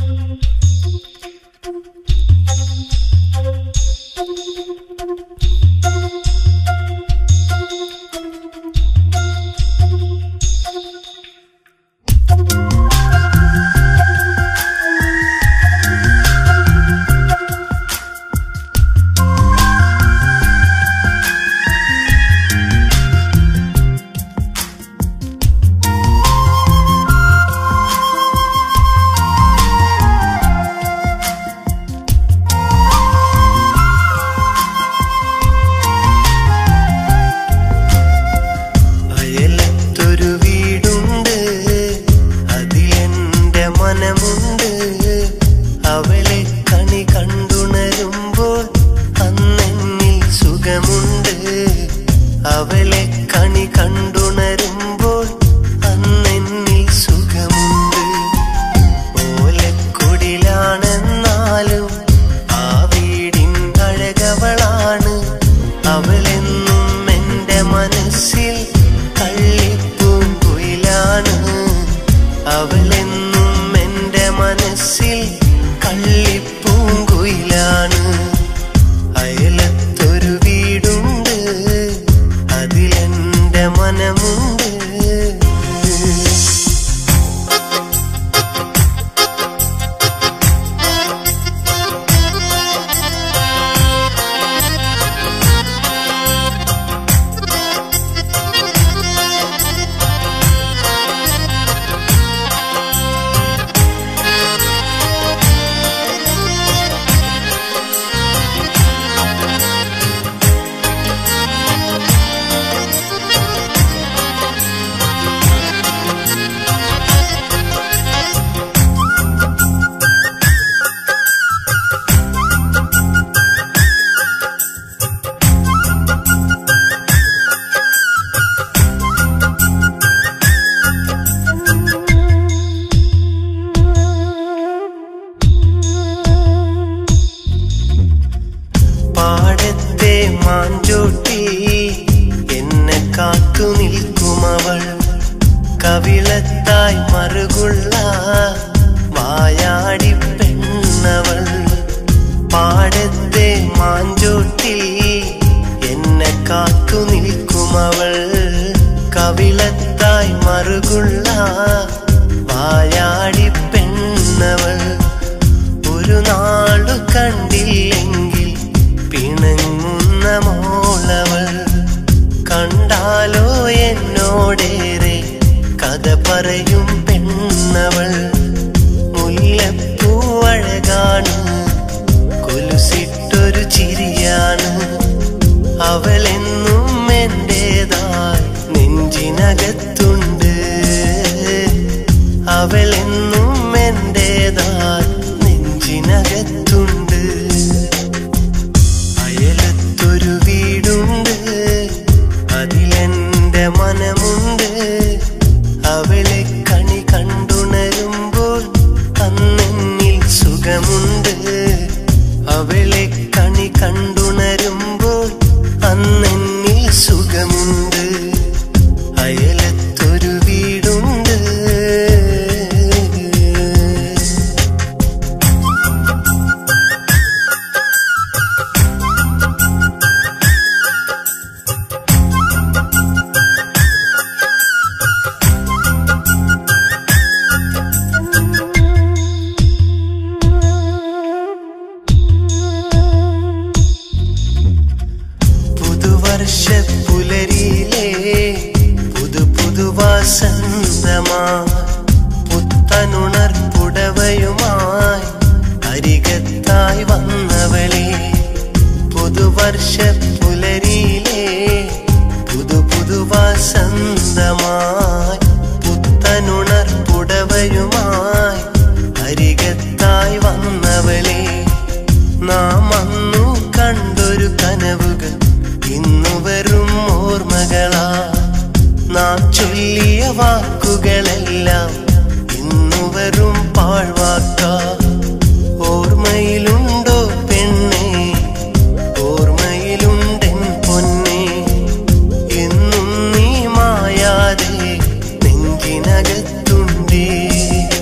അയലത്തൊരു വീടുണ്ട് അതിലെന്റെ മനമുണ്ട് അവളെ കണി കണ്ടുണരുമ്പോൾ അന്നെന്നിൽ സുഖമുണ്ട് അവളെ കണി കണ്ടുണരുമ്പോൾ അന്നെന്നിൽ സുഖമുണ്ട് ഓലക്കുടിലാണെന്നാലും ആ വീടിൻ അഴകവളാണ് അവളെന്നും എന്റെ മനസ്സിൽ കള്ളിപ്പൂങ്കുയിലാണ് അവളെന്നും എന്റെ മനസ്സിൽ കള്ളിപ്പൂങ്കുയിലാണ് അയലത്തൊരു വീടുണ്ട് അതിലെന്റെ മനമുണ്ട് പാടത്തെ മാഞ്ചോട്ടി എന്നെ കാത്തു നിൽക്കുമവൾ കവിളത്തായി മറുകുള്ള വായാടി പെണ്ണവൾ പാടത്തെ മാഞ്ചോട്ടി എന്നെ കാത്തു നിൽക്കുമവൾ കവിളത്തായി മറുകുള്ള വായാടി പെണ്ണവൾ ഒരു നാളു കണ്ടില്ലെങ്കിൽ പിണങ്ങുന്ന മോളവൾ കണ്ടാലോ എന്നോടേറെ കഥ പറയും പെണ്ണവൾ മുല്ലപ്പൂ അഴകാണ് കൊലുസിട്ടൊരു ചിരിയാണ് അവളെന്നും എന്റേതായി നെഞ്ചിനകത്തുണ്ട് അവളെന്നും എന്റേതായി നെഞ്ചിനകത്തുണ്ട് അയലത്തൊരു വീടുണ്ട് അതിലെന്റെ മനമുണ്ട് അവളെ കണി കണ്ടുണരുമ്പോൾ അന്നെന്നിൽ സുഖമുണ്ട് അവളെ കണി കണ്ടുണരുമ്പോൾ അന്നെന്നിൽ സുഖമുണ്ട് അയലത്തൊരു വീടുണ്ട് പുതുവർഷ പുലരിയിലെ പുതു പുതുവാസന്തമാ പുത്തനുണർ പുടവയുമായി അരികത്തായി വന്നവളെ പുതുവർഷ പുലരിയിലെ പുതു പുതുവാസന്തമായി പുത്തനുണർ പുടവയുമായി അരികത്തായി വന്നവളെ നാം അന്നു കണ്ടൊരു കനവുകൾ ഇന്നു വെറും ഓർമ്മകളാ നാം ചൊല്ലിയ വാക്കുകളെല്ലാം ഇന്നു വെറും പാഴ്വാക്ക ഓർമ്മയിലുണ്ടോ പെണ്ണെ ഓർമ്മയിലുണ്ടെൻ പൊന്നെ എന്നും നീ മായാതെ നെഞ്ചിനകത്തുണ്ടേ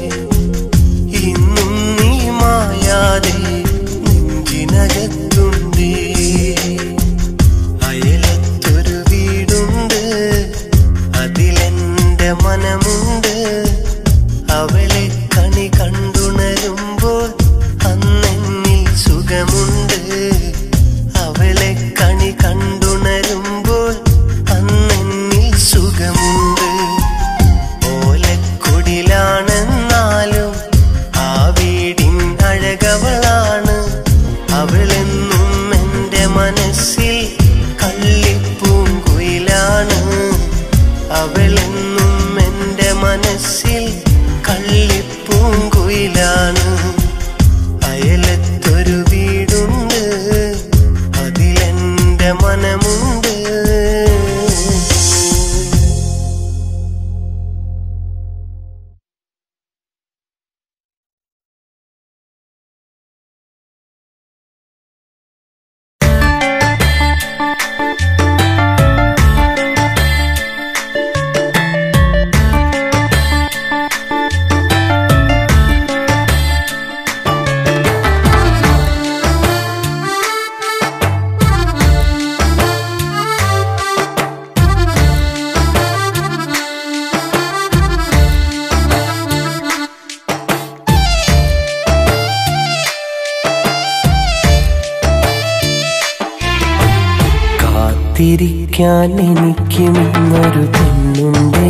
കൂട്ടിരിക്കാൻ എനിക്കും ഇന്നൊരു പെണ്ണുണ്ടേ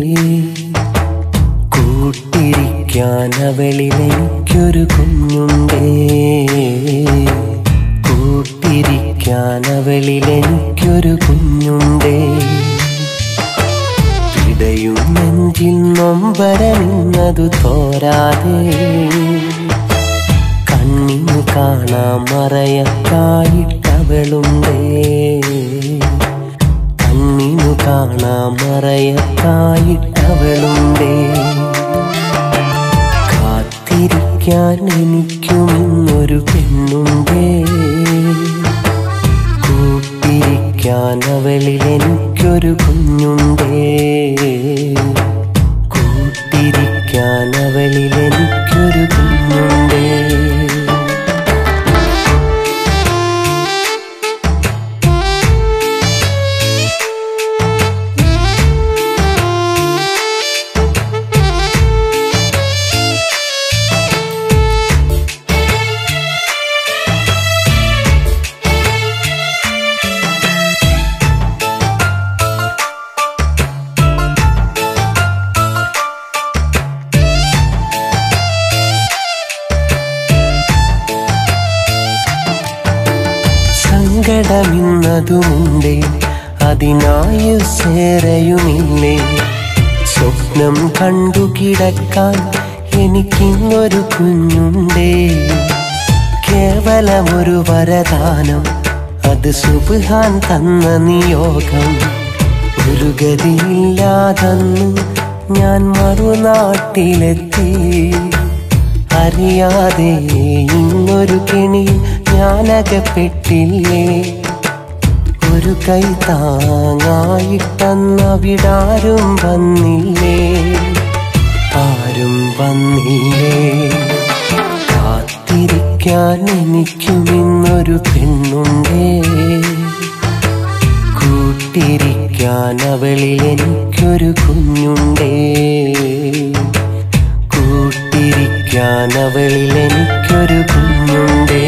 കൂട്ടിരിക്കാൻ അവളിൽ എനിക്കൊരു കുഞ്ഞുണ്ടേ കൂട്ടിരിക്കാൻ അവളിൽ എനിക്കൊരു കുഞ്ഞുണ്ടേ പിടയും നെഞ്ചിൽ നൊമ്പരമിന്നതു തോരാതെ കണ്ണിനു കാണാൻ മറയക്കായിട്ടവളുണ്ടേ കണ്ണിനു കാണാൻ മറയക്കായിട്ടവളുണ്ടേ കാത്തിരിക്കാൻ എനിക്കും ഇന്നൊരു പെണ്ണുണ്ടേ കൂട്ടിരിക്കാൻ അവളിൽ എനിക്കൊരു കുഞ്ഞുണ്ടേ കൂട്ടിരിക്കാൻ അവളിൽ എനിക്കൊരു കുഞ്ഞുണ്ടേ സങ്കടമിന്നതുമുണ്ടേ അതിനായുസേറയുമില്ലേ സ്വപ്നം കണ്ടു കിടക്കാൻ എനിക്കിന്നൊരു കുഞ്ഞുണ്ടേ കേവലമൊരു വരദാനം അത് സുബാൻ തന്ന നിയോഗം ഒരു ഗതിയില്ലാതന്നു ഞാൻ മറുനാട്ടിലെത്തി അറിയാതെ ഇന്നൊരു കെണി ഞാനകപ്പെട്ടില്ലേ ഒരു കൈ താങ്ങായിട്ടന്നവിടാരും വന്നില്ലേ ആരും വന്നില്ലേ കാത്തിരിക്കാൻ എനിക്കും ഇന്നൊരു പെണ്ണുണ്ടേ കൂട്ടിരിക്കാൻ അവളിൽ എനിക്കൊരു കുഞ്ഞുണ്ടേ കൂട്ടിരിക്കാൻ അവളിൽ എനിക്കൊരു കുഞ്ഞുണ്ടേ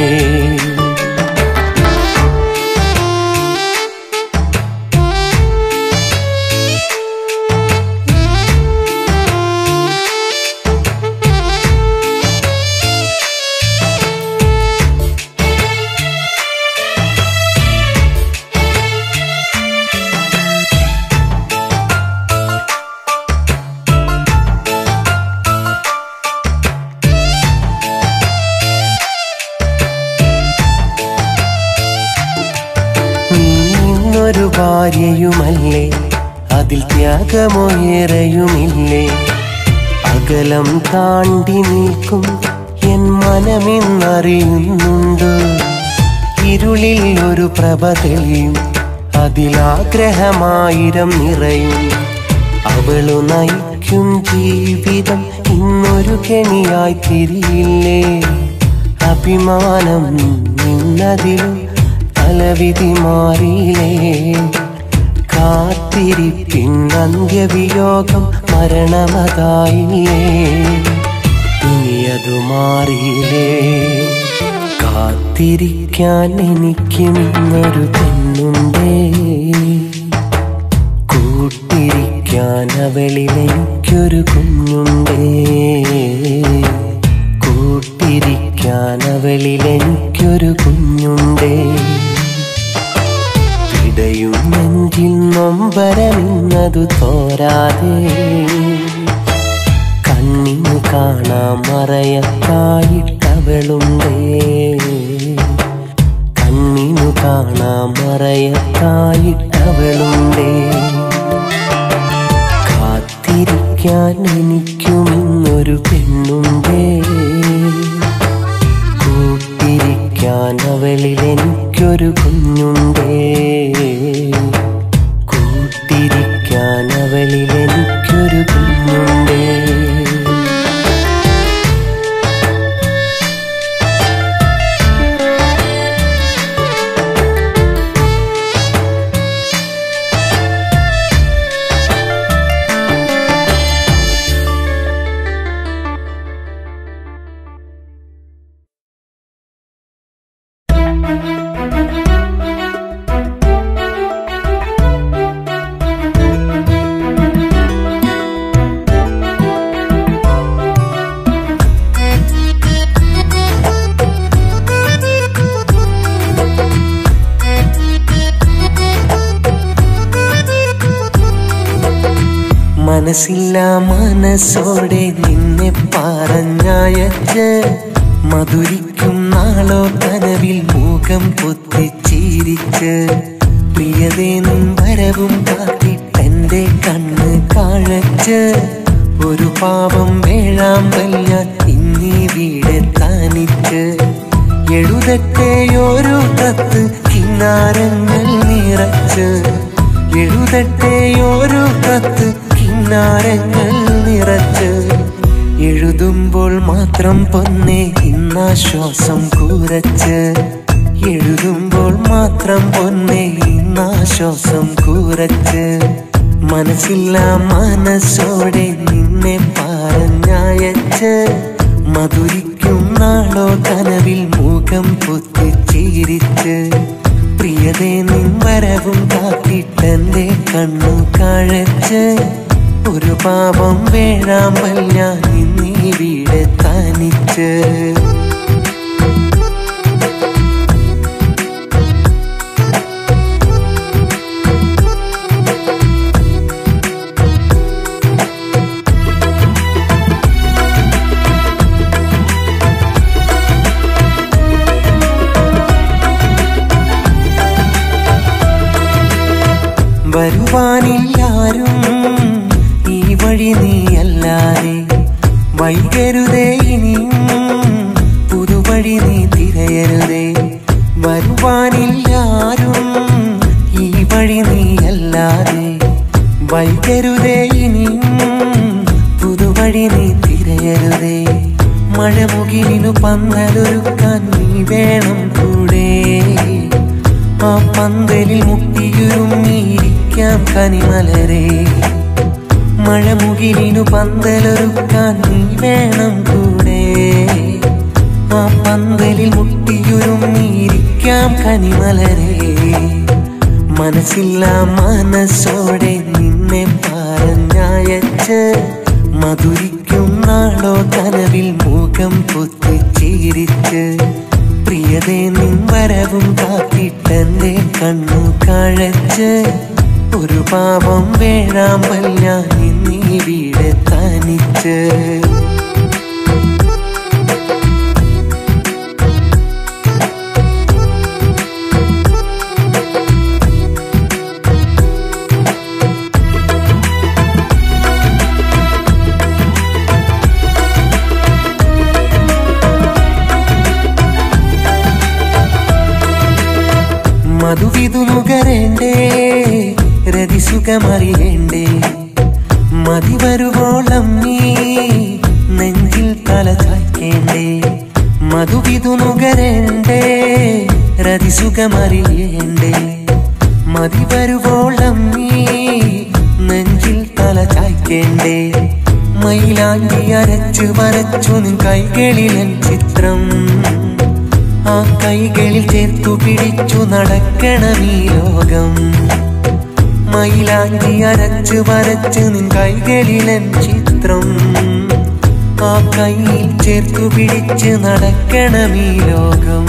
നീ ഇന്നൊരു ഭാര്യയുമല്ലേ അതിൽ ത്യാഗമോയേറെയുമില്ലേ അകലം താണ്ടി നിൽക്കും എൻ മനമെന്നറിയുന്നുണ്ട് ഇരുളിൽ ഒരു പ്രഭ തെളിയും അതിലാഗ്രഹമായിരം നിറയും അവളു നയിക്കും ജീവിതം ഇന്നൊരു കെണിയായി തിരിയില്ലേ അഭിമാനം നിന്നതിലും തലവിധി മാറിയില്ലേ കാത്തിരിപ്പിൻ അന്ത്യവിയോഗം മരണമതായില്ലേ ഇനിയതു മാറിയില്ലേ കാത്തിരിക്കാൻ എനിക്കും ഇന്നൊരു പെണ്ണുണ്ടേ കൂട്ടിരിക്കാൻ അവളിൽ എനിക്കൊരു കുഞ്ഞുണ്ടേ കൂട്ടിരിക്കാൻ അവളിൽ എനിക്കൊരു കുഞ്ഞുണ്ടേ ഇടയും നെഞ്ചിൽ നൊമ്പരമിന്നതു തോരാതെ കണ്ണിനു കാണാൻ മറയക്കായിട്ടവളുണ്ടേ കണ്ണിനു കാണാൻ മറയക്കായിട്ടവളുണ്ടേ കാത്തിരിക്കാൻ എനിക്കും ഇന്നൊരു പെണ്ണുണ്ടേ കൂട്ടിരിക്കാൻ അവളിൽ എനിക്കൊരു കുഞ്ഞുണ്ടേ കൂട്ടിരിക്കാൻ അവളിൽ എനിക്കൊരു കുഞ്ഞുണ്ടേ Thank മനസ്സില്ല മനസ്സോടെ നിന്നെ പറഞ്ഞയച്ച് മധുരിക്കും നാളോ കനവിൽ മുഖം പൊത്തിച്ചിരിച്ച് പ്രിയതേ നിൻ വരവും കാത്തിട്ടെന്റെ കണ്ണ് കാഴച്ച് ഒരു പാപം വേഴാമ്പൽ ഞാൻ ഇന്നീ വീടെ താനിച്ച് എഴുതട്ടെയൊരു കത്ത് കിന്നാരങ്ങൾ നിറച്ച് എഴുതട്ടെയൊരു കത്ത് കിന്നാരങ്ങൾ നിറച്ച് എഴുതുമ്പോൾ മാത്രം പൊന്നെ ഇന്നാശ്വാസം കൂരച്ച് എഴുതുമ്പോൾ മാത്രം പൊന്നെ ഇന്നാശ്വാസം കൂരച്ച് മനസ്സില്ല മനസ്സോടെ നിന്നെ പറഞ്ഞയച്ച് മധുരിക്കും നാളോ കനവിൽ മുഖം പൊത്തിച്ചിരിച്ച് പ്രിയതേ നിൻ വരവും കാത്തിട്ടെന്റെ കണ്ണു കാഴച്ച് ഒരു പാപം വേഴാമ്പൽ ഞാൻ ഇന്നീ വീട് തനിച്ച് വരുവാനില്ലാരും ഈ വഴി നീയല്ലാതെ വൈകരുതേ ഇനിയും പുതുവഴി നീ തിരയരുതേ വരുവാനില്ലാരും ഈ വഴി നീയല്ലാതെ വൈകരുതേ ഇനിയും പുതുവഴി നീ തിരയരുതേ മഴമുകിലിനു പന്തലൊരുക്കാൻ നീ വേണം കൂടെ ആ പന്തലിൽ മുട്ടിയുരുമ്മിയിരിക്കാം കനിമലരെ മഴമുകിലിനു പന്തലൊരുക്കാൻ നീ വേണം കൂടെ ആ പന്തലിൽ മുട്ടിയുരുമ്മിയിരിക്കാം കനിമലരെ മനസ്സില്ല മനസ്സോടെ നിന്നെ പറഞ്ഞയച്ച് മധുരിക്കും നാളോ കനവിൽ മുഖം പൊത്തിച്ചിരിച്ച് പ്രിയതേ നിൻ വരവും കാത്തിട്ടെന്റെ കണ്ണു കാഴച്ച് ഒരു പാപം വേഴാമ്പൽ ഞാൻ ഇന്നീ വീട് തനിച്ച് മധുവിധു നുകരേണ്ടേ രതിസുഖമറിയേണ്ടേ മതി വരുവോളം നീ നെഞ്ചിൽ തല ചായ്ക്കേണ്ടേ മധുവിധു നുകരേണ്ടേ രതിസുഖമറിയേണ്ടേ മതി വരുവോളം നീ നെഞ്ചിൽ തല ചായ്ക്കേണ്ടേ മയിലാണ്ടി അരച്ചു വരച്ചു നിൻ കൈകളിലൻ ചിത്രം ആ കൈകളിൽ ചേർത്തു പിടിച്ചു നടക്കണം ഈ ലോകം മയിലാഞ്ചി അരച്ച് വരച്ച് നിൻ കൈകളിലൻ ചിത്രം ആ കൈയിൽ ചേർത്തു പിടിച്ച് നടക്കണം ഈ ലോകം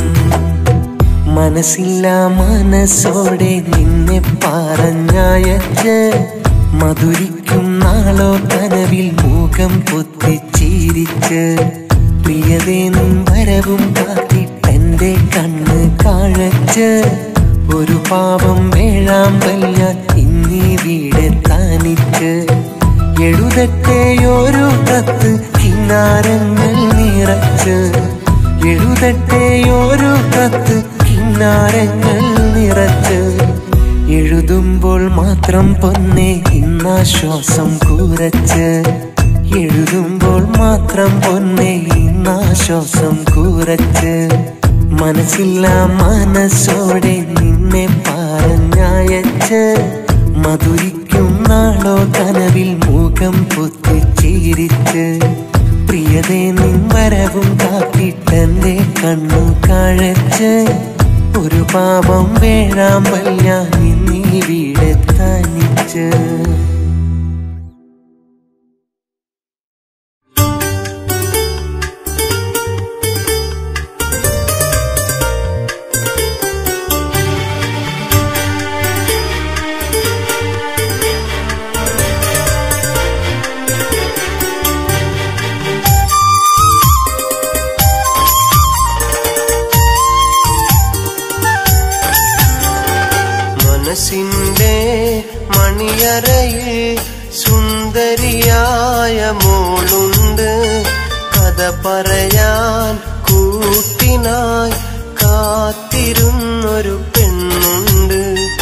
മനസ്സില്ല മനസ്സോടെ നിന്നെ പറഞ്ഞയച്ച് മധുരിക്കും നാളോ കനവിൽ മുഖം പൊത്തിച്ചിരിച്ച് പ്രിയതേ നിൻ വരവും കാത്തിട്ടെന്റെ കണ്ണ് കാഴച്ച് ഒരു പാപം വേഴാമ്പൽ ഞാൻ ഇന്നീ വീട് താനിച്ച് എഴുതട്ടെയൊരു കത്ത് കിന്നാരങ്ങൾ നിറച്ച് എഴുതട്ടെയൊരു കത്ത് കിന്നാരങ്ങൾ നിറച്ച് എഴുതുമ്പോൾ മാത്രം പൊന്നെ ഇന്നാശ്വാസം കൂരച്ച് എഴുതുമ്പോൾ മാത്രം പൊന്നെ ഇന്നാശ്വാസം കൂരച്ച് മനസ്സില്ല മനസ്സോടെ നിന്നെ പറഞ്ഞയച്ച് മധുരിക്കും നാളോ കനവിൽ മുഖം പൊത്തിച്ചിരിച്ച് പ്രിയതേ നിൻ വരവും കാത്തിട്ടെന്റെ കണ്ണു കാഴച്ച് ഒരു പാപം വേഴാമ്പൽ ഞാൻ ഇന്നീ വീട് തനിച്ച് ും പറയാൻ കൂട്ടിനായി കാത്തിരുന്നൊരു പെണ്ണുണ്ട്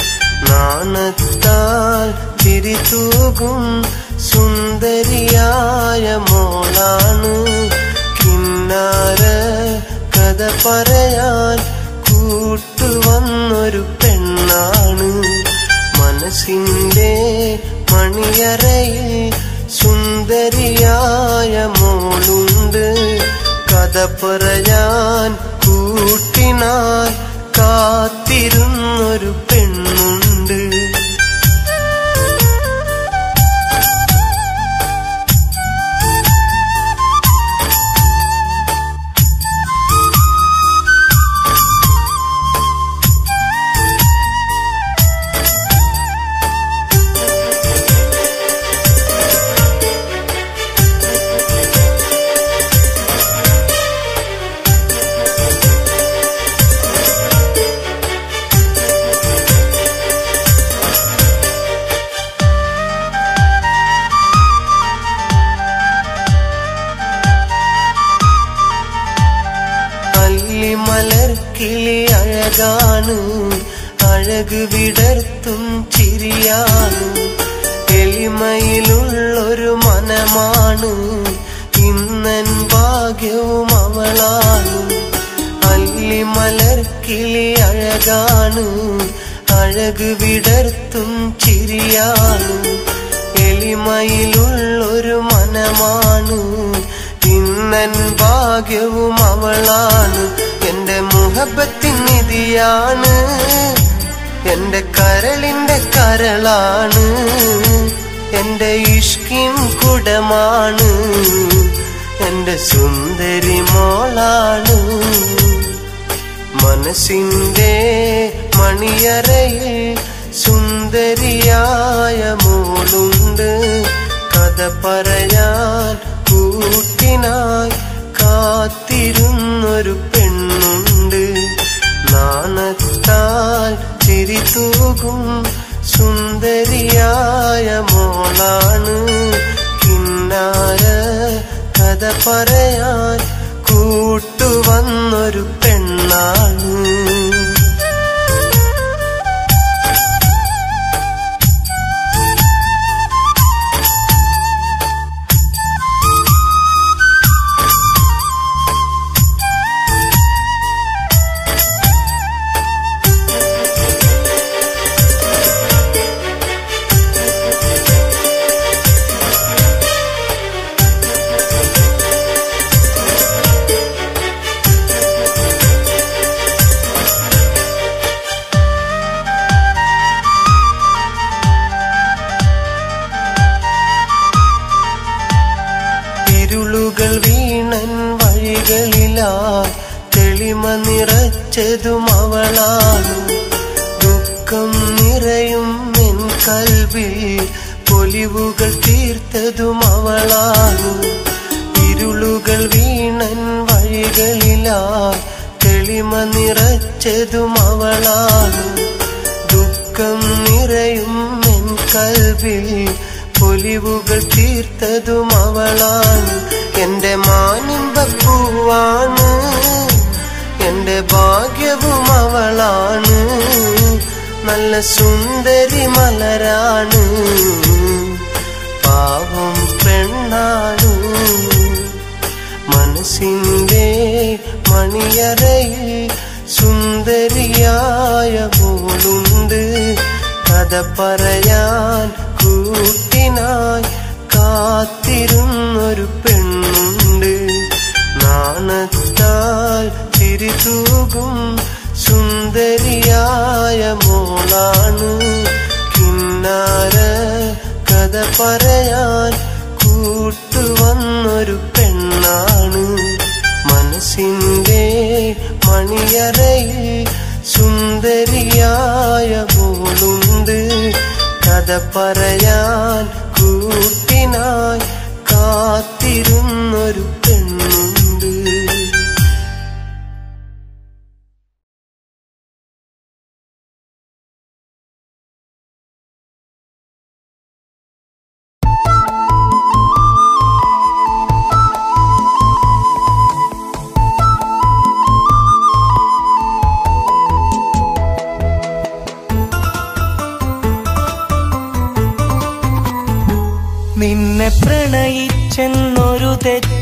നാണത്താൽ തിരിതൂകും സുന്ദരിയായ മോളാണ് കിന്നാര കഥ പറയാൻ കൂട്ടുവന്നൊരു പെണ്ണാണ് മനസ്സിന്റെ മണിയറയിൽ സുന്ദരിയായ മോളുണ്ട് കഥ പറയാൻ കൂട്ടിനായി കാത്തിരുന്നൊരു പെണ്ണുണ്ട് അല്ലിമലർ കിളി അഴകാണ് അഴക് വിടർത്തും ചിരിയാണ് എളിമയിലുള്ളൊരു മനമാണ് ഇന്നൻ ഭാഗ്യവും അവളാണ് അല്ലിമലർ കിളി അഴകാണ് അഴക് വിടർത്തും ചിരിയാണ് എളിമയിലുള്ളൊരു മനമാണ് ഇന്നൻ ഭാഗ്യവും അവളാണ് എന്റെ മുഹബത്തിൻ നിധിയാണ് എന്റെ കരളിന്റെ കരളാണ് എന്റെ ഇഷ്കിൻ കുടമാണ് എന്റെ സുന്ദരി മോളാണ് മനസ്സിന്റെ മണിയറയിൽ സുന്ദരിയായ മോളുണ്ട് കഥ പറയാൻ കൂട്ടിനായി കാത്തിരുന്നൊരു പെണ്ണുണ്ട് നാണത്താൽ ചിരിതൂകും സുന്ദരിയായ മോളാണ് കിന്നാര കഥ പറയാൻ കൂട്ടുവന്നൊരു പെണ്ണാണ് ഇരുളുകൾ വീണൻ വഴികളിലായി തെളിമ നിറച്ചതും അവളാണ് ദുഃഖം നിറയും എൻ കൽവിൽ പൊലിവുകൾ തീർത്തതും അവളാണ് ഇരുളുകൾ വീണൻ വഴികളിലായി തെളിമ നിറച്ചതും അവളാണ് ദുഃഖം നിറയും എൻ കൽവിൽ പൊലിവുകൾ തീർത്തതും അവളാണ് എന്റെ മാനിമ്പപ്പൂവാണ് എന്റെ ഭാഗ്യവും അവളാണ് നല്ല സുന്ദരി മലരാണ് പാവം പെണ്ണാണ് മനസ്സിന്റെ മണിയറയിൽ സുന്ദരിയായ മോളുണ്ട് കഥ പറയാൻ കൂട്ടിനായി കാത്തിരുന്നൊരു പെണ്ണുണ്ട് നാണത്താൽ ചിരിതൂകും സുന്ദരിയായ മോളാണ് കിന്നാര കഥ പറയാൻ കൂട്ടുവന്നൊരു പെണ്ണാണ് മനസ്സിന്റെ മണിയറയിൽ സുന്ദരിയായ മോളുണ്ട് കഥ പറയാൻ കൂട്ടിനായി കാത്തിരുന്നൊരു പെണ്ണുണ്ട്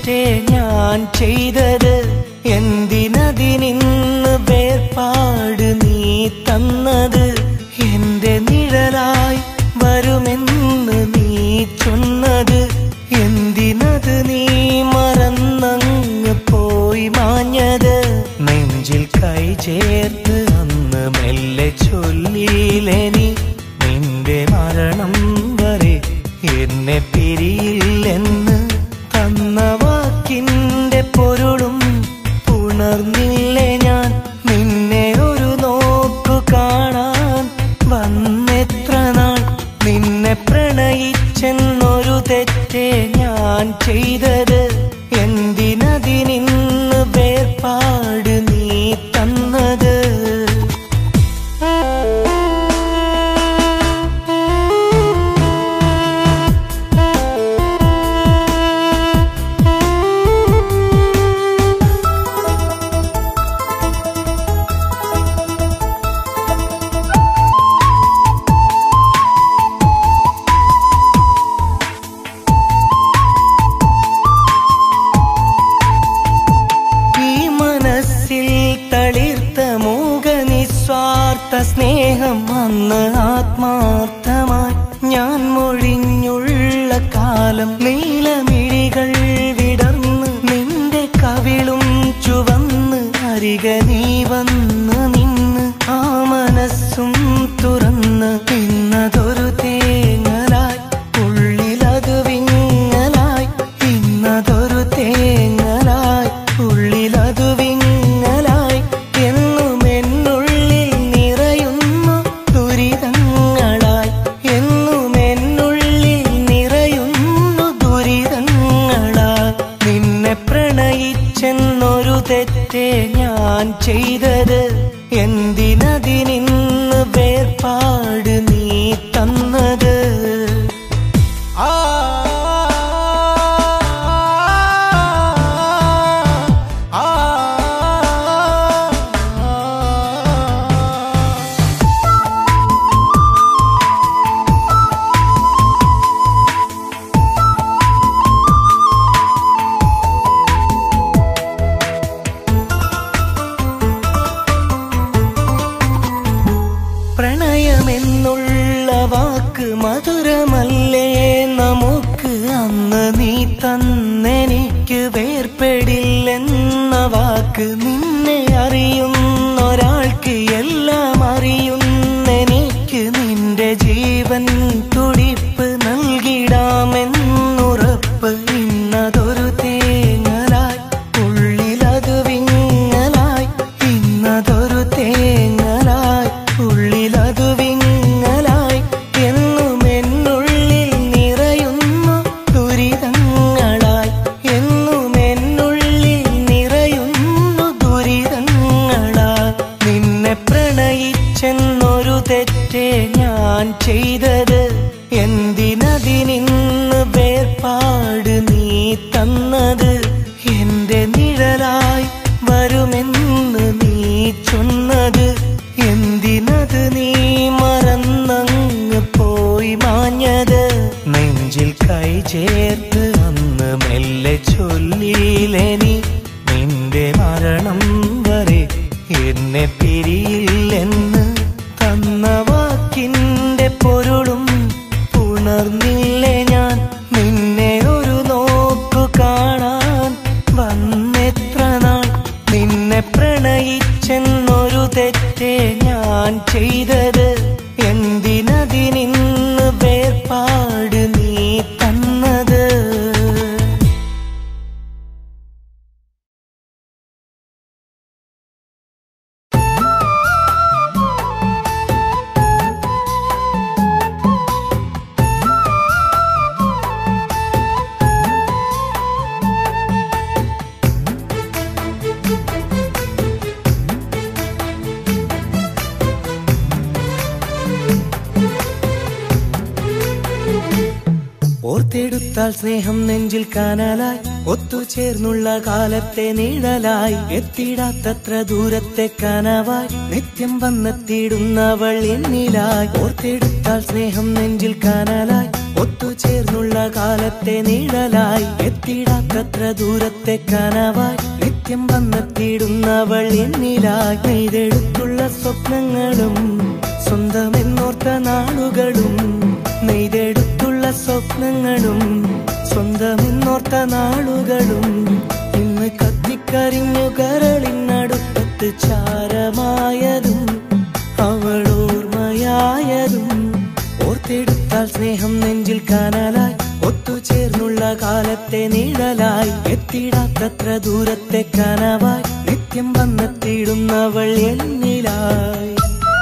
തെറ്റേ ഞാൻ ചെയ്തത് എന്തിനതിനിന്ന് വേർപാട് നീ തന്നത് എന്റെ നിഴലായി വരുമെന്ന് നീ ചൊന്നത് എന്തിനത് നീ മറന്നങ്ങ് പോയി മാഞ്ഞത് നെഞ്ചിൽ കൈ ചേർത്ത് അന്ന് മെല്ലെ ചൊല്ലിയിലെനി നിന്റെ മരണം വരെ എന്നെ പിരിയില്ലെന്ന് തന്ന വാക്കിന്റെ പൊരുളും പുണർന്നില്ലേ ഞാൻ നിന്നെ ഒരു നോക്കു കാണാൻ വന്നെത്ര നാൾ നിന്നെ പ്രണയിച്ചെന്നൊരു തെറ്റേ ഞാൻ ചെയ്തത് എന്തിനതിനിന്ന് വേർപാട് നീ തന്നത് ഈ മനസ്സിൽ തളിർത്ത മൂക നിസ്വാർത്ഥ സ്നേഹം അന്ന് ആത്മാർത്ഥമായി ഞാൻ മൊഴിഞ്ഞുള്ള കാലം നീലമിഴികൾ വിടർന്ന് നിന്റെ കവിളും ചുവന്ന് അരിക നീ വന്ന് നിന്ന് ആ മനസ്സും തുറന്ന് ഇന്നതൊരു തേങ്ങലായി ഉള്ളിലത് വിങ്ങലായി ഇന്നതൊരു തേങ്ങലായി ഉള്ളിലതു വിങ്ങലായി എന്നും എന്നുള്ളിൽ നിറയുന്നു ദുരിതങ്ങളായി എന്നും എന്നുള്ളിൽ നിറയുന്നു ദുരിതങ്ങളായി നിന്നെ പ്രണയിച്ചെന്നൊരു തെറ്റേ ഞാൻ ചെയ്തത് എന്തിനതിനിന്ന് വേർപാട് നീ തന്നത് ആ പ്രണയമെന്നുള്ള വാക്ക് മധുരമല്ലേ നമുക്ക് അന്ന് നീ തന്നെനിക്ക് വേർപ്പെടില്ലെന്ന വാക്ക് നിന്നെ അറിയുന്നൊരാൾക്ക് എല്ലാം അറിയുന്നെനിക്ക് നിന്റെ ജീവൻ തുടിപ്പ് നൽകിടാമെന്നുറപ്പ് ഇന്നതൊരു തേങ്ങലായി ഉള്ളിലത് വിങ്ങലായി ഇന്നതൊരു തേങ്ങലായി ഉള്ളിലതു വിങ്ങലായി എന്നും എന്നുള്ളിൽ നിറയുന്നു ദുരിതങ്ങളായി എന്നും എന്നുള്ളിൽ നിറയുന്നു ദുരിതങ്ങളായി നിന്നെ പ്രണയിച്ചെന്നൊരു തെറ്റേ ഞാൻ ചെയ്തത് എന്തിനതിനിന്ന് വേർപാട് നീ തന്നത് എന്റെ നിഴലായി വരുമെന്ന് നീ ചൊന്നത് എന്തിനത് നീ മറന്നങ്ങ് പോയി മാഞ്ഞത് നെഞ്ചിൽ കൈ ചേർത്ത് അന്ന് മെല്ലെ ചൊല്ലിയിലെനി നിന്റെ മരണം വരെ എന്നെ പിരിയില്ലെന്ന് തന്ന വാക്കിന്റെ പൊരുളും പുണർന്നില്ലേ ഞാൻ നിന്നെ ഒരു നോക്കു കാണാൻ വന്നെത്ര നാൾ നിന്നെ പ്രണയിച്ചെന്നൊരു തെറ്റേ ഞാൻ ചെയ്തത് എന്തിനതിനിന്ന് വേർപാട് നീ തന്നത് ഓർത്തെടുത്താൽ സ്നേഹം നെഞ്ചിൽ കാനലായി ഒത്തുചേർന്നുള്ള കാലത്തെ നിഴലായി എത്തിടാത്തത്ര ദൂരത്തെ കനവായി നിത്യം വന്നെത്തിയിടുന്നവൾ എന്നിലായി ഓർത്തെടുത്താൽ സ്നേഹം നെഞ്ചിൽ കാനലായി ഒത്തുചേർന്നുള്ള കാലത്തെ നിഴലായി എത്തിടാത്തത്ര ദൂരത്തെ കനവായി നിത്യം വന്നെത്തിയിടുന്നവൾ എന്നിലായി നെയ്തെടുത്തുള്ള സ്വപ്നങ്ങളും സ്വന്തമെന്നോർത്ത നാളുകളും നെയ്തെടുത്തുള്ള സ്വപ്നങ്ങളും സ്വന്തമെന്നോർത്ത നാളുകളും ഇന്ന് കത്തിക്കരിഞ്ഞു കരളിനടുപ്പത്ത് ചാരമായതും അവളോർമ്മയായതും ഓർത്തെടുത്താൽ സ്നേഹം നെഞ്ചിൽ കനലായി ഒത്തുചേർന്നുള്ള കാലത്തെ നിഴലായി എത്തിടാത്തത്ര ദൂരത്തെ കനവായി നിത്യം വന്നെത്തിയിടുന്നവൾ എന്നിലായി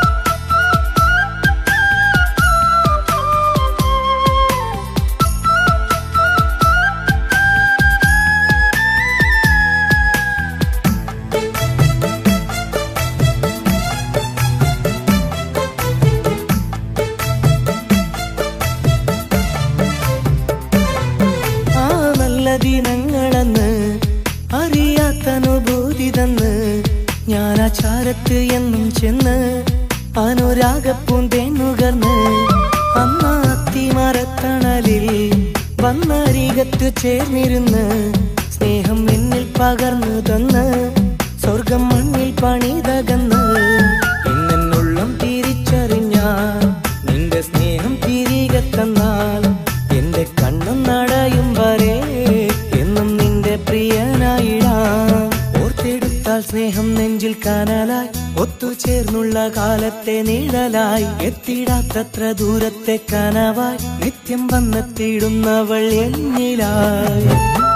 ആ നല്ല ദിനങ്ങളെന്ന് അറിയാത്തനുഭൂതി തന്ന് ഞാൻ ആ ചാരത്ത് എന്നും ചെന്ന് അനുരാഗപ്പൂന്തേന്നുകർന്ന് അന്ന അത്തിമരത്തണലിൽ വന്നരികത്ത് ചേർന്നിരുന്ന് സ്നേഹം എന്നിൽ പകർന്നു തന്ന് സ്വർഗം മണ്ണിൽ പണിതകന്ന് ഇന്നെന്നുള്ളം തിരിച്ചറിഞ്ഞാൽ നിന്റെ സ്നേഹം തിരികെ തന്നാൽ എന്റെ കണ്ണും നടയും വരെ എന്നും നിന്റെ പ്രിയനായിടാം ഓർത്തെടുത്താൽ സ്നേഹം നെഞ്ചിൽ കനലായി ഒത്തുചേർന്നുള്ള കാലത്തെ നിഴലായി എത്തിടാത്തത്ര ദൂരത്തെ കനവായി നിത്യം വന്നെത്തിയിടുന്നവൾ എന്നിലായി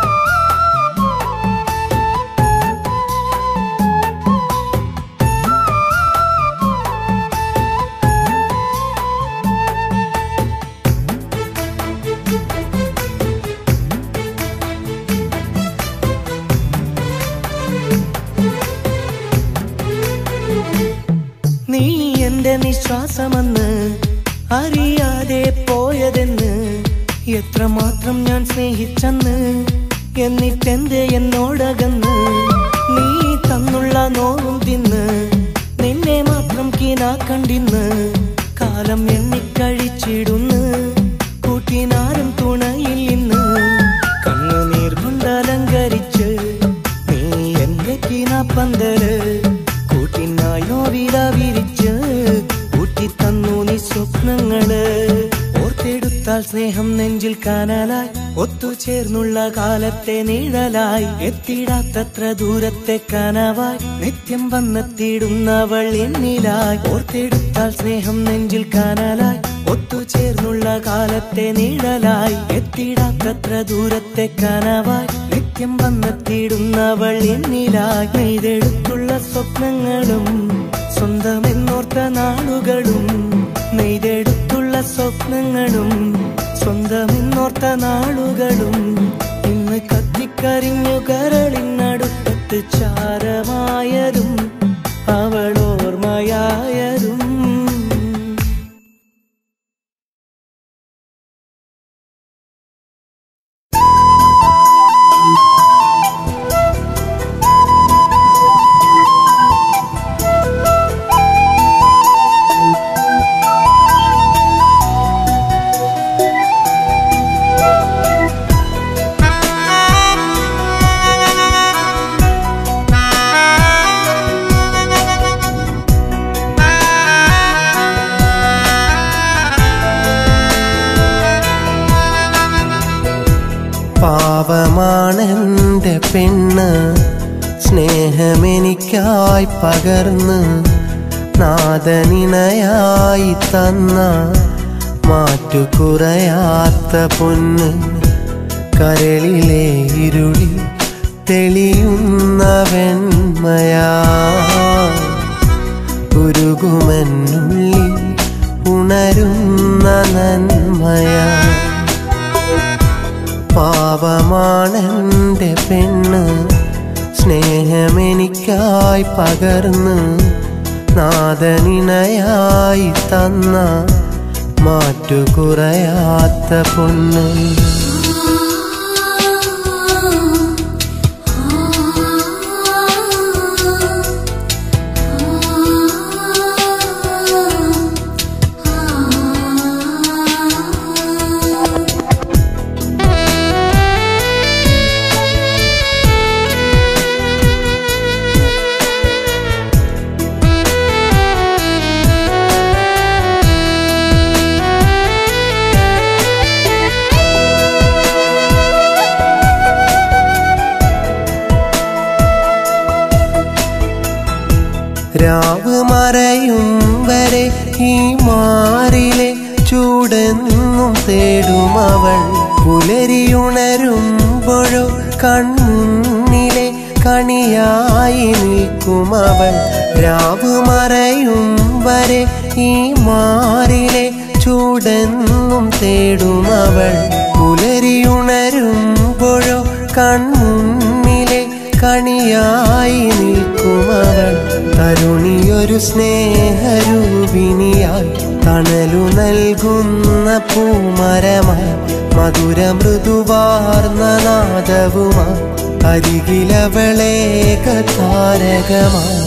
നീ എന്റെ നിശ്വാസമെന്ന് അറിയാതെ പോയതെന്ന് എത്രമാത്രം ഞാൻ സ്നേഹിച്ചെന്ന് എന്നിട്ടെന്ത് എന്നോടകന്ന് നീ തന്നുള്ള നോവും തിന്ന് നിന്നെ മാത്രം കീനാ കണ്ടിന്ന് കാലം എണ്ണിക്കഴിച്ചിടുന്ന് കൂട്ടിനാരും തുണയിൽ ഇന്ന് കണ്ണുനീർ കൊണ്ടലങ്കരിച്ച് നീ എന്റെ കീനാപ്പന്തല് കൂട്ടിനായോ വില വിരിച്ച് കൂട്ടിത്തന്നു നീ സ്വപ്നങ്ങള് ഓർത്തെടുത്താൽ സ്നേഹം നെഞ്ചിൽ കനലായി ഒത്തുചേർന്നുള്ള കാലത്തെ നിഴലായി എത്തിടാത്തത്ര ദൂരത്തെ കനവായി നിത്യം വന്നെത്തിയിടുന്നവൾ എന്നിലായി ഓർത്തെടുത്താൽ സ്നേഹം നെഞ്ചിൽ കനലായി ഒത്തുചേർന്നുള്ള കാലത്തെ നിഴലായി എത്തിടാത്തത്ര ദൂരത്തെ കനവായി നിത്യം വന്നെത്തിയിടുന്നവൾ എന്നിലായി നെയ്തെടുത്തുള്ള സ്വപ്നങ്ങളും സ്വന്തമെന്നോർത്ത നാളുകളും നെയ്തെടുത്തുള്ള സ്വപ്നങ്ങളും സ്വന്തമെന്നോർത്ത നാളുകളും ഇന്ന് കത്തിക്കരിഞ്ഞു കരളിനടുപ്പത്ത് ചാരമായതും അവളോർമ്മയായതും പാവമാണെന്റെ പെണ്ണ് സ്നേഹമെനിക്കായി പകർന്ന് നാദനിണയായി തന്ന മാറ്റുകുറയാത്ത പൊന്ന് കരളിലെ ഇരുളി തെളിയുന്ന വെണ്മയാ ഉരുകുമെന്നുള്ളി ഉണരുന്ന നന്മയാ പാവമാണെന്റെ പെണ്ണ് സ്നേഹമെനിക്കായി പകർന്ന് നാദനിണയായി തന്ന മാറ്റുകുറയാത്ത പൊണ്ണ് രാവ് മറയും വരെ ഈ മാറിലെ ചൂടെന്നും തേടും അവൾ പുലരിയുണരുമ്പോഴോ കൺമുന്നിലെ കണിയായി നിൽക്കും അവൾ രാവ് മറയും വരെ ഈ മാറിലെ ചൂടെന്നും തേടും അവൾ പുലരിയുണരുമ്പോഴോ കൺമുന്നിലെ കണിയായി നിൽക്കും അവൾ തരുണിയൊരു സ്നേഹരൂപിണിയായി തണലു നൽകുന്ന പൂമരമായി മധുര മൃദുവാർന്ന നാദവുമായി അരികിലവളേക താരകമായി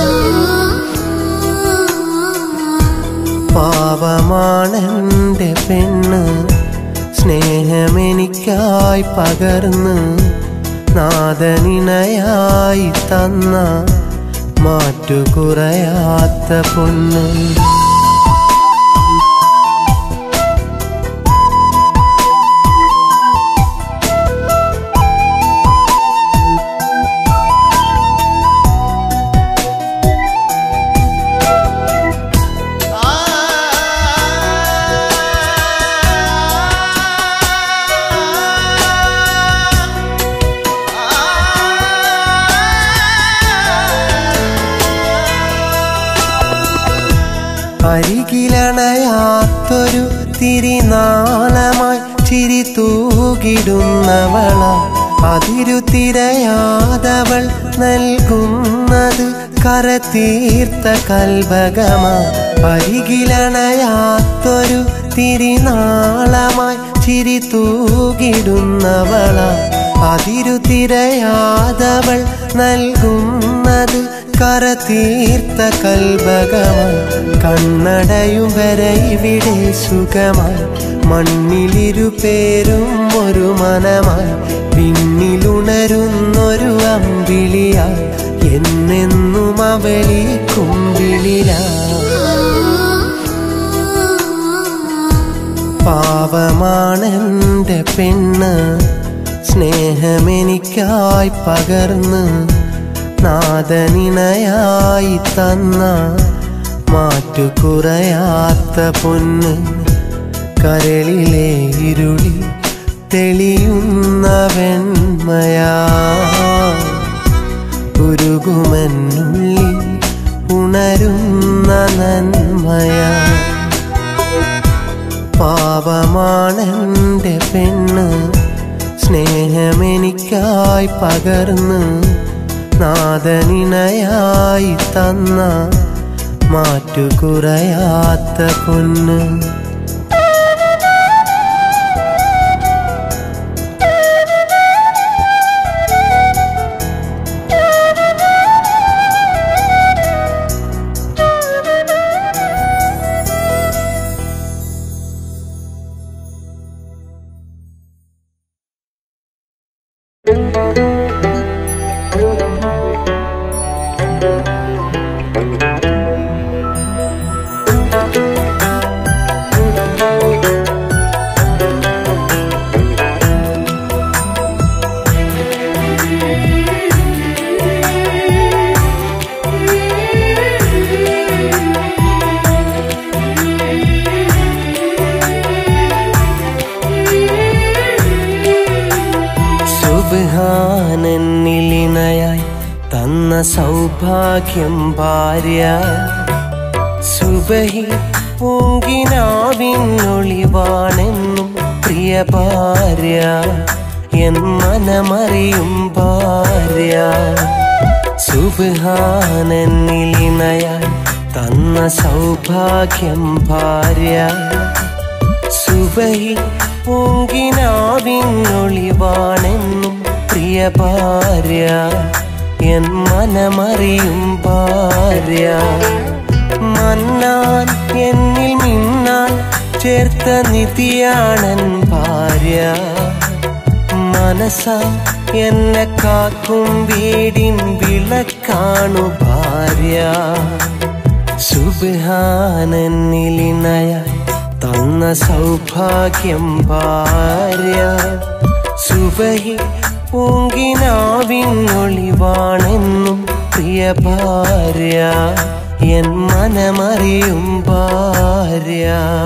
പാവമാണെന്റെ പെണ്ണ് സ്നേഹമെനിക്കായി പകർന്ന് നാദനിണയായി തന്ന മാറ്റുകുറയാത്ത പൊന്ന് അരികിലണയാത്തൊരു തിരിനാളമായി ചിരി തൂകിടുന്നവള അതിരു തിരയാതവൾ നൽകുന്നത് കരതീർത്ത കൽഭകമാ അരികിലണയാത്തൊരു തിരിനാളമായി ചിരി തൂകിടുന്നവള അതിരു തിരയാതവൾ നൽകുന്നത് കരതീർത്ത കൽഭകമായി കണ്ണടയും വരെ ഇവിടെ സുഖമായി മണ്ണിലിരു പേരും ഒരു മനമായി പിന്നിലുണരുന്നൊരു അമ്പിളിയായി എന്നെന്നും അവളി കുമ്പിളിലാ പാവമാണെന്റെ പെണ്ണ് സ്നേഹമെനിക്കായി പകർന്ന് നാദനിണയായി തന്ന മാറ്റുകുറയാത്ത പൊന്ന് കരളിലെ ഇരുളി തെളിയുന്ന വെണ്മയാ ഉരുകുമെന്നുള്ളിൽ ഉണരുന്ന നന്മയാ പാവമാണെന്റെ പെണ്ണ് സ്നേഹമെനിക്കായി പകർന്ന് നാദനിണയായി തന്ന മാറ്റുകുറയാത്ത പൊന്ന് സുബാനെന്നിലിണയായി തന്ന സൗഭാഗ്യം ഭാര്യ സുബഹി പൂങ്കിനാവിനൊളിവാണെന്നും പ്രിയ ഭാര്യ എൻ മനമറിയും ഭാര്യ സുബാനെന്നിലിണയായി തന്ന സൗഭാഗ്യം ഭാര്യ സുബഹി പൂങ്കിനാവിനൊളിവാണെന്നും പ്രിയ ഭാര്യ എൻ മനമറിയും ഭാര്യ മന്നാൻ എന്നിൽ മിന്നാൻ ചേർത്ത നിധിയാണൻ ഭാര്യ മനസ്സ എന്നെ കാക്കും വീടിൻ വിളക്കാണു ഭാര്യ സുബാനെന്നിലിണയായി തന്ന സൗഭാഗ്യം ഭാര്യ സുബഹി പൂങ്കിനാവിനൊളിവാണെന്നും പ്രിയ പ്രിയ ഭാര്യ എൻ മനമറിയും ഭാര്യ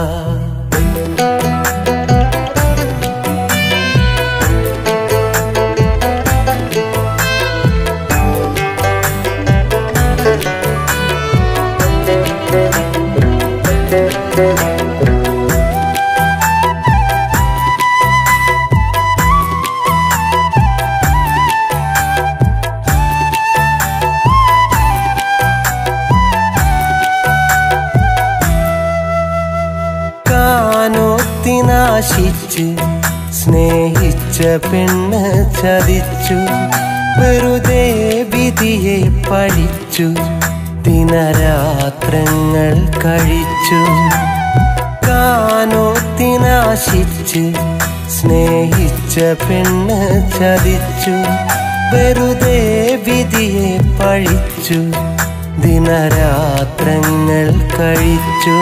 കാനോത്തിനാശിച്ച് സ്നേഹിച്ച പെണ്ണ് ചതിച്ചു വെറുതെ വിധിയെ പഠിച്ചു ദിനരാത്രങ്ങൾ കഴിച്ചു കാനോത്തിനാശിച്ച് സ്നേഹിച്ച പെണ്ണ് ചതിച്ചു വെറുതെ വിധിയെ പഴിച്ചു ദിനരാത്രങ്ങൾ കഴിച്ചു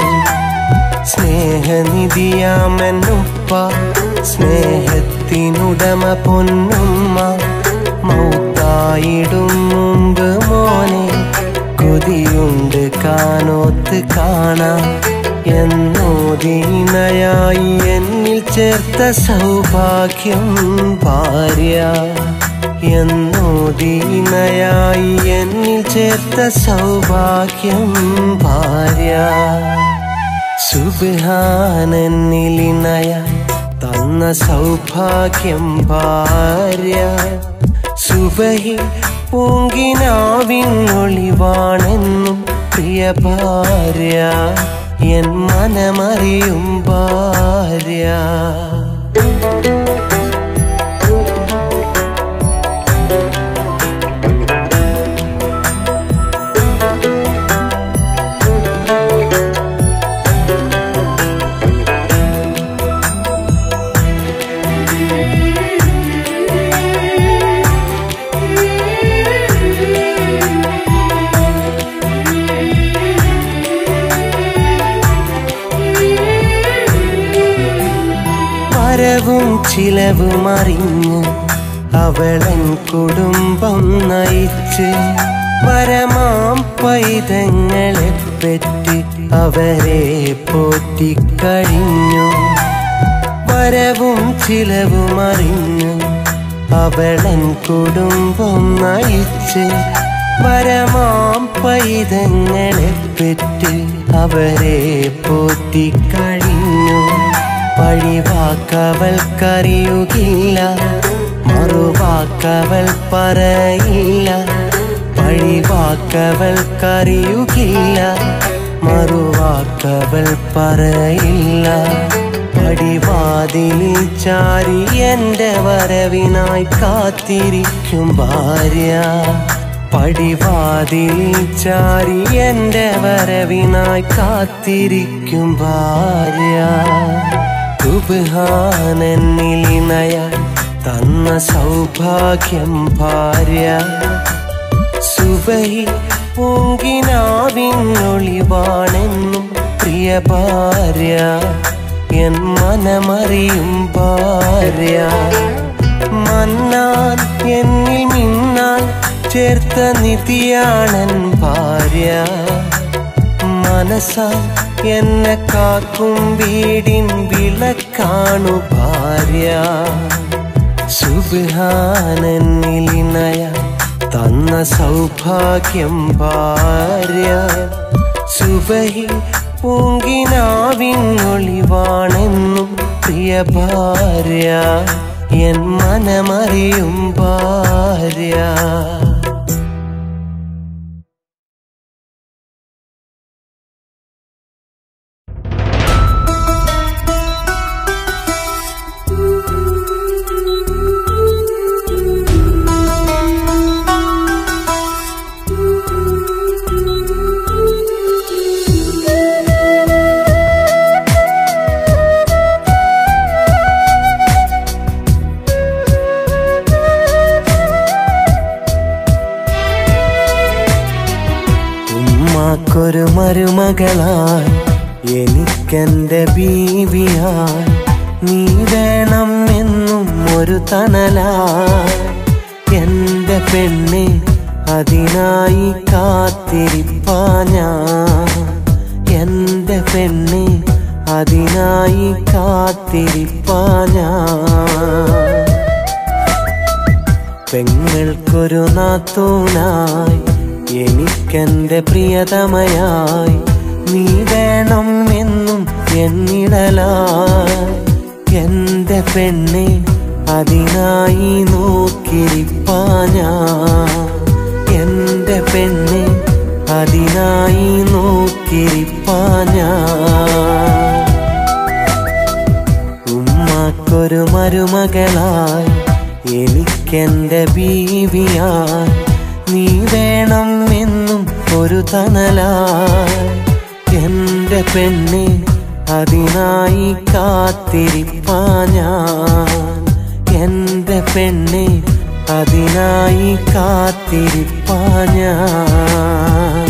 സ്നേഹനിധിയാമെന്നുപ്പ സ്നേഹത്തിനുടമ പൊന്നുമ്മ മൗത്തായിടും മുമ്പ് മോനെ കൊതിയുണ്ട് കാനോത്ത് കാണാം എന്നോദീനയായി എന്നിൽ ചേർത്ത സൗഭാഗ്യം ഭാര്യ എന്നോദീനയായി എന്നിൽ ചേർത്ത സൗഭാഗ്യം ഭാര്യ സുബാനന്നിലിനയ തന്ന സൗഭാഗ്യം ഭാര്യ സുബഹി പൂങ്കിനാവിനൊളിവാണെന്നും പ്രിയ ഭാര്യ എൻ മനമറിയും ഭാര്യ വരവും ചിലവും അറിഞ്ഞ് അവളൻ കുടുംബം നയിച്ച് വരമാം പൈതങ്ങളെ പറ്റി അവരെ പോറ്റിക്കഴിഞ്ഞു വരവും ചിലവും അറിഞ്ഞു അവളൻ കുടുംബം നയിച്ച് വരമാം പൈതങ്ങളെ പറ്റി അവരെ പോറ്റിക്കഴിഞ്ഞു പഴിവാക്കവൾക്കറിയുകില്ല മറുവാക്കവൾ പറയില്ല പഴിവാക്കവൾക്കറിയുകില്ല മറുവാക്കവൾ പറയില്ല പടിവാതിലിൽ ചാരി എൻ്റെ വരവിനായി കാത്തിരിക്കും ഭാര്യ പടിവാതിലിൽ ചാരി എൻ്റെ വരവിനായി കാത്തിരിക്കും ഭാര്യ സുബാനന്നിലിനയ തന്ന സൗഭാഗ്യം ഭാര്യ സുബഹി പൂങ്കിനാവിനൊളിവാണെന്നും പ്രിയ ഭാര്യ എൻ മനമറിയും ഭാര്യ മന്നാൻ എന്നിൽ മിന്നാൻ ചേർത്ത നിധിയാണൻ ഭാര്യ മനസ്സ എന്നെ കാക്കും വീടിൻ വിളക്കാണു ഭാര്യ സുബാനന്നിലിനയ തന്ന സൗഭാഗ്യം ഭാര്യ സുബഹി പൂങ്കിനാവിനൊളിവാണെന്നും പ്രിയ ഭാര്യ എൻ മനമറിയും ഭാര്യ ഉമ്മാക്കൊരു മരുമകളായി എനിക്കെന്റെ ബീവിയായി നീ വേണം എന്നും ഒരു തണലായി എന്റെ പെണ്ണെ അതിനായി കാത്തിരിപ്പാ ഞാൻ എന്റെ പെണ്ണെ അതിനായി കാത്തിരിപ്പാ ഞാൻ പെങ്ങൾക്കൊരു നാത്തൂനായി എനിക്കെന്റെ പ്രിയതമയായി നീ വേണം എന്നും എന്നിടലായി എന്റെ പെണ്ണെ അതിനായി നോക്കിരിപ്പാ ഞാൻ എന്റെ പെണ്ണെ അതിനായി നോക്കിരിപ്പാ ഞാൻ ഉമ്മാക്കൊരു മരുമകളായി എനിക്കെന്റെ ബീവിയായി നീ വേണം എന്നും ഒരു തണലായി എന്റെ പെണ്ണെ അതിനായി കാത്തിരിപ്പാ ഞാൻ എന്റെ പെണ്ണെ അതിനായി കാത്തിരിപ്പാ ഞാൻ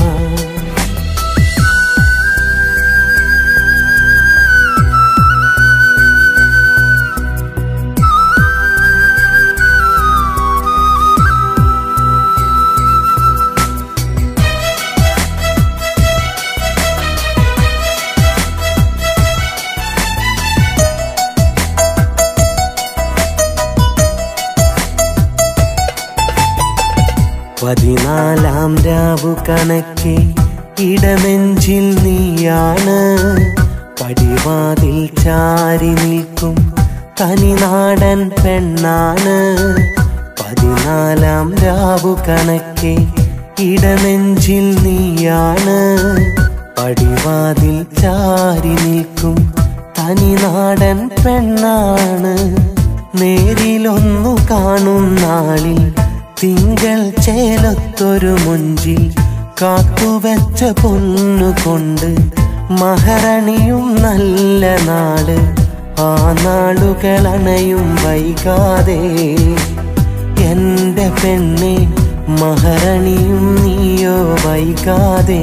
പതിനാലാം രാവു കണക്കെ ഇടനെഞ്ചിൽ നീയാണ് പടിവാതിൽ ചാരി നിൽക്കും തനിനാടൻ പെണ്ണാണ് പതിനാലാം രാവു കണക്കെ ഇടനെഞ്ചിൽ നീയാണ് പടിവാതിൽ ചാരി നിൽക്കും തനിനാടൻ പെണ്ണാണ് നേരിലൊന്നു കാണും നാളിൽ തിങ്കൾ ചേലത്തൊരു മുഞ്ചിൽ കാത്തുവെച്ച പൊന്നുകൊണ്ട് മഹരണിയും നല്ല നാട് ആ നാളുകളണയും വൈകാതെ എന്റെ പെണ്ണെ മഹരണിയും നീയോ വൈകാതെ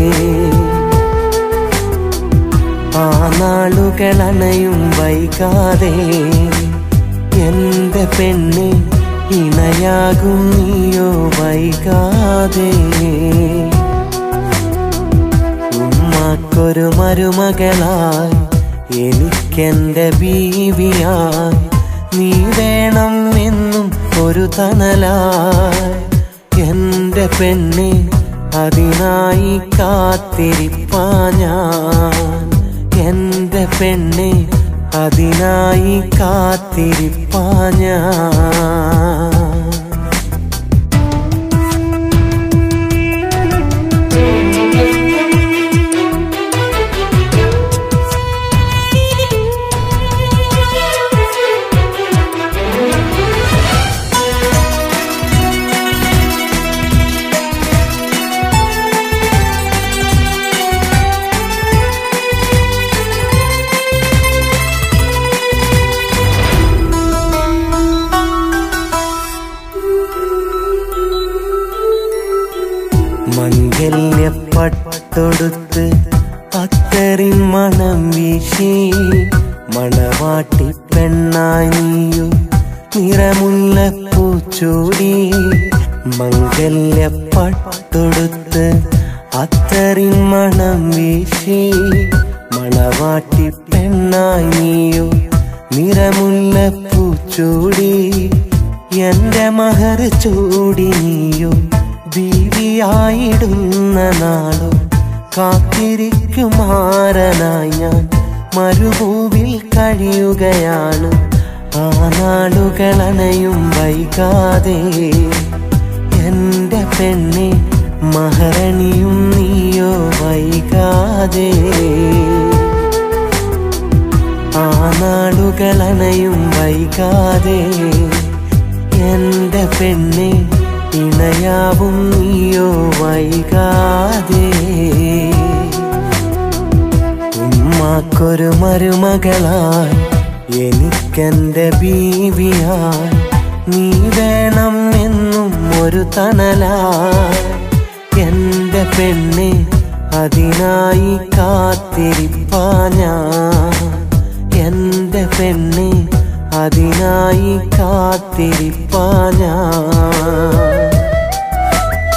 ആ നാളുകളണയും വൈകാതെ എന്റെ പെണ്ണെ ഇണയാകും നീയോ വൈകാതെ ഉമ്മാക്കൊരു മരുമകളായി എനിക്കെന്റെ ബീവിയായി നീ വേണം എന്നും ഒരു തണലായി എന്റെ പെണ്ണെ അതിനായി കാത്തിരിപ്പാ ഞാൻ എന്റെ പെണ്ണെ അതിനായി കാത്തിരിപ്പാ ഞാൻ മംഗല്യപ്പട്ടൊടുത്ത് അത്തറിൻ മണം വീശി മണവാട്ടി പെണ്ണായി നീയു നിറമുള്ള പൂച്ചൂടി മംഗല്യപ്പട്ടൊടുത്ത് അത്തറിൻ മണം വീശി മണവാട്ടി പെണ്ണായി നീയു നിറമുള്ള പൂച്ചൂടി എന്റെ മഹർ ചൂടി നീയോ ബീവിയായിടുന്ന നാളും കാത്തിരിക്കുമാരനായി ഞാൻ മരുഭൂവിൽ കഴിയുകയാണ് ആ നാളുകളണയും വൈകാതെ എന്റെ പെണ്ണെ മഹരണിയും നീയോ വൈകാതെ ആ നാളുകളണയും വൈകാതെ എന്റെ പെണ്ണെ ഇണയാവും നീയോ വൈകാതെ ഉമ്മാക്കൊരു മരുമകളായി എനിക്കെന്റെ ബീവിയായി നീ വേണം എന്നും ഒരു തണലായി എന്റെ പെണ്ണെ അതിനായി കാത്തിരിപ്പാ ഞാൻ എന്റെ പെണ്ണെ അതിനായി കാത്തിരിപ്പാ ഞാൻ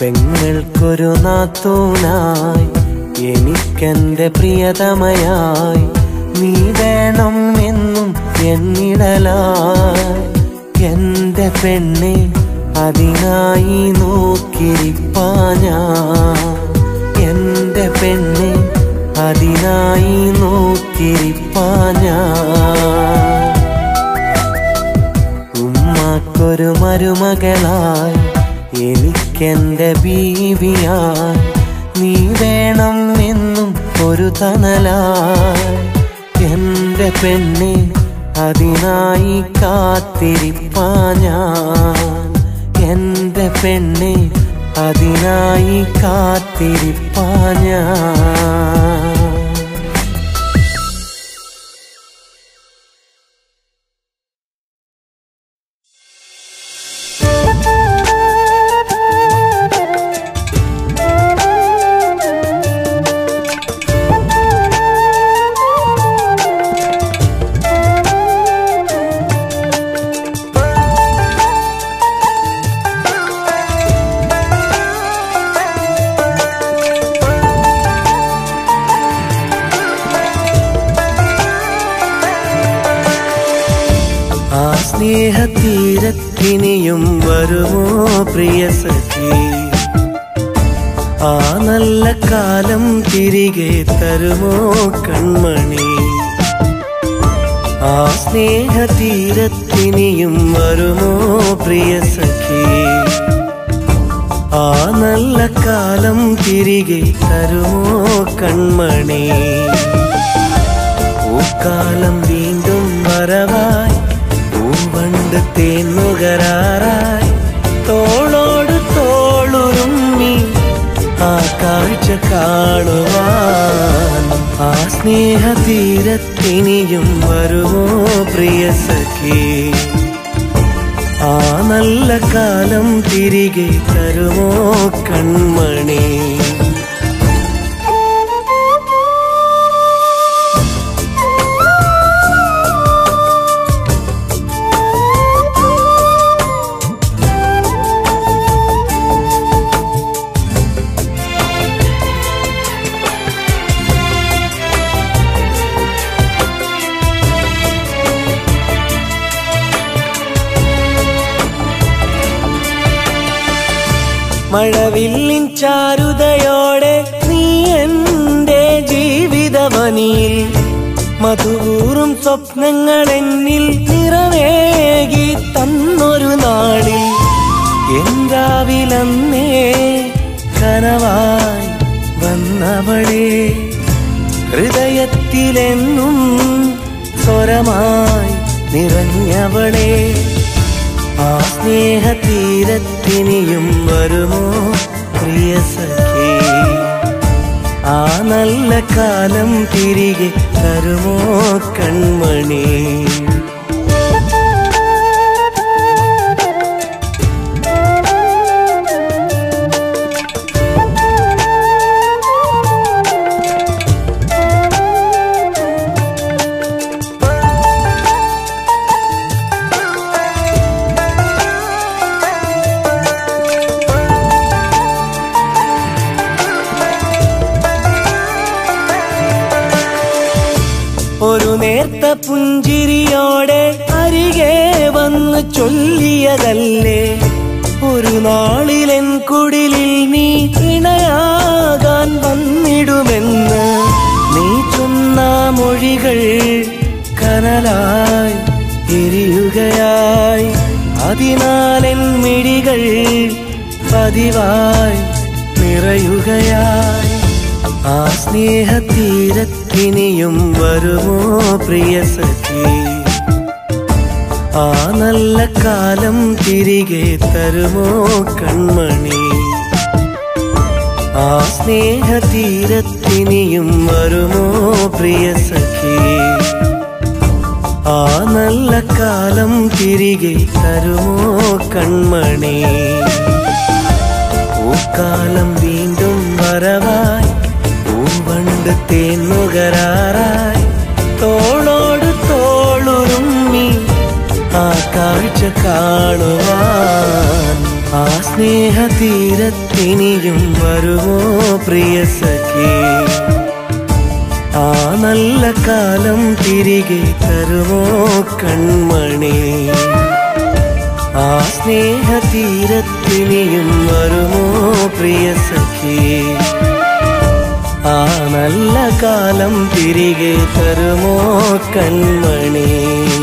പെങ്ങൾക്കൊരു നാത്തൂനായി എനിക്കെന്റെ പ്രിയതമയായി നീ വേണം എന്നും എന്നിടലായി എന്റെ പെണ്ണെ അതിനായി നോക്കിരിപ്പാ ഞാൻ എന്റെ പെണ്ണെ അതിനായി നോക്കിരിപ്പാ ഞാൻ ഉമ്മാക്കൊരു മരുമകളായി എനിക്കെന്റെ ബീവിയായി നീ വേണം എന്നും ഒരു തണലായി എന്റെ പെണ്ണെ അതിനായി കാത്തിരിപ്പാ ഞാൻ എന്റെ പെണ്ണെ അതിനായി കാത്തിരിപ്പാ ഞാൻ ആ സ്നേഹതീരത്തിനിയും വരുമോ പ്രിയ സഖി ആ നല്ല കാലം തിരികെ തരുമോ കൺമണി ആ സ്നേഹതീരത്തിനിയും വരുമോ പ്രിയ സഖി ആ നല്ല കാലം തിരികെ തരുമോ കൺമണി പൂക്കാലം വീണ്ടും വരവായി പൂവണ്ട് തേന്നുകരാറായി തോളോട് തോളുരുമ്മി ആ കാഴ്ച കാണുവാൻ ആ സ്നേഹതീരത്തിനിയും വരുമോ പ്രിയ സഖി ആ നല്ല കാലം തിരികെ തരുമോ കൺമണി മഴവില്ലിൻ ചാരുതയോടെ നീ എന്റെ ജീവിതവനിയിൽ മധുകൂറും സ്വപ്നങ്ങൾ എന്നിൽ നിറവേകി തന്നൊരു നാളിൽ എന്താവിലന്നേ കനവായി വന്നവളെ ഹൃദയത്തിലെന്നും സ്വരമായി നിറഞ്ഞവളെ ആ സ്നേഹതീരത്തിനിയും വരുമോ പ്രിയ സഖി ആ നല്ല കാലം തിരികെ തരുമോ കൺമണി ഒരു നേർത്ത പുഞ്ചിരിയോടെ അരികെ വന്ന് ചൊല്ലിയതല്ലേ ഒരു നാളിലെൻ കുടിലിൽ നീ ഇണയാകാൻ വന്നിടുമെന്ന് നീ ചൊന്ന മൊഴികൾ കനലായി എരിയുകയായി അതിനാലെൻ മിഴികൾ പതിവായി നിറയുകയായി ആ സ്നേഹതീരത്തിനിയും വരുമോ പ്രിയ സഖി ആ നല്ല കാലം തിരികെ തരുമോ കൺമണി ആ സ്നേഹതീരത്തിനിയും വരുമോ പ്രിയ സഖി ആ നല്ല കാലം തിരികെ തരുമോ കൺമണി പൂക്കാലം വീണ്ടും വരവായി പൂവണ്ട് തേന്നുകരാറായി തോളോട് തോളുരുമ്മി ആ കാഴ്ച കാണുവാൻ ആ സ്നേഹതീരത്തിനിയും വരുമോ പ്രിയ സഖി ആ നല്ല കാലം തിരികെ തരുമോ കൺമണി ആ സ്നേഹതീരത്തിനിയും വരുമോ പ്രിയ സഖി ആ നല്ല കാലം തിരികെ തരുമോ കൺമണി